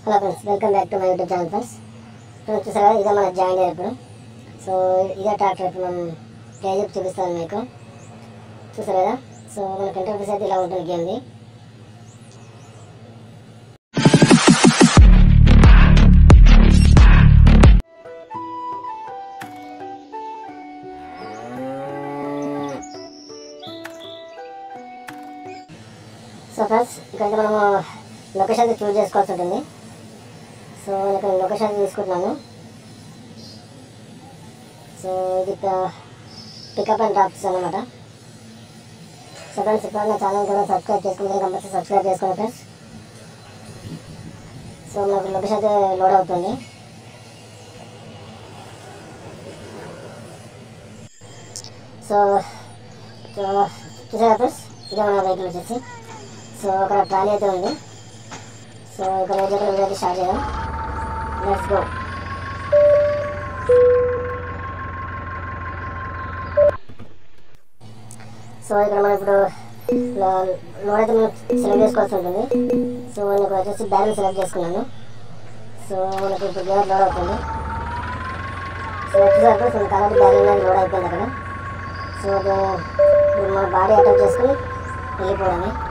hello friends welcome back to my YouTube channel friends friends చూసారా ఇదే మన join ఇప్పుడు సో ఇదే ట్రాక్టర్ ఇప్పుడు మనం ప్లే చేసి చూపిస్తాను మీకు చూసారు కదా సో మనకి ఇంటర్ఫేస్ అయితే ఇలా ఉంటుంది గేమ్ది సో ఫ్రెండ్స్ ఇక్కడైతే మనము లొకేషన్ చూస్ చేసుకోవాల్సి ఉంటుంది సో నేను ఇక్కడ లొకేషన్ తీసుకుంటున్నాను సో ఇది పికప్ అండ్ డ్రాప్స్ అనమాట సో ఫ్రెండ్స్ ఇప్పుడు నా ఛానల్ కూడా సబ్స్క్రైబ్ చేసుకుంటే కంపల్సరీ సబ్స్క్రైబ్ చేసుకోండి ఫ్రెండ్స్ సో నాకు లొకేషన్ అయితే లోడ్ అవుతుంది సో సో చూసారా ఫ్రెండ్స్ ఇదే మన వెహికల్ వచ్చేసి సో అక్కడ ట్రాలీ అయితే ఉంది సో ఇక్కడ దగ్గర అయితే స్టార్ట్ చేద్దాం లెట్స్ గో సో ఇక్కడ మనం ఇప్పుడు లోడ్ అయితే మనం సెలెక్ట్ చేసుకోవాల్సి ఉంటుంది సో మనకు వచ్చేసి బ్యారెల్ సెలెక్ట్ చేసుకున్నాను సో మనకి ఇప్పుడు గేర్ లోడ్ అవుతుంది సో వచ్చేసరికి సో కాబట్టి బ్యారెల్ అనేది లోడ్ అయిపోయింది అక్కడ సో అది ఇప్పుడు మన బాడీ అటాచ్ చేసుకుని వెళ్ళిపోవడమే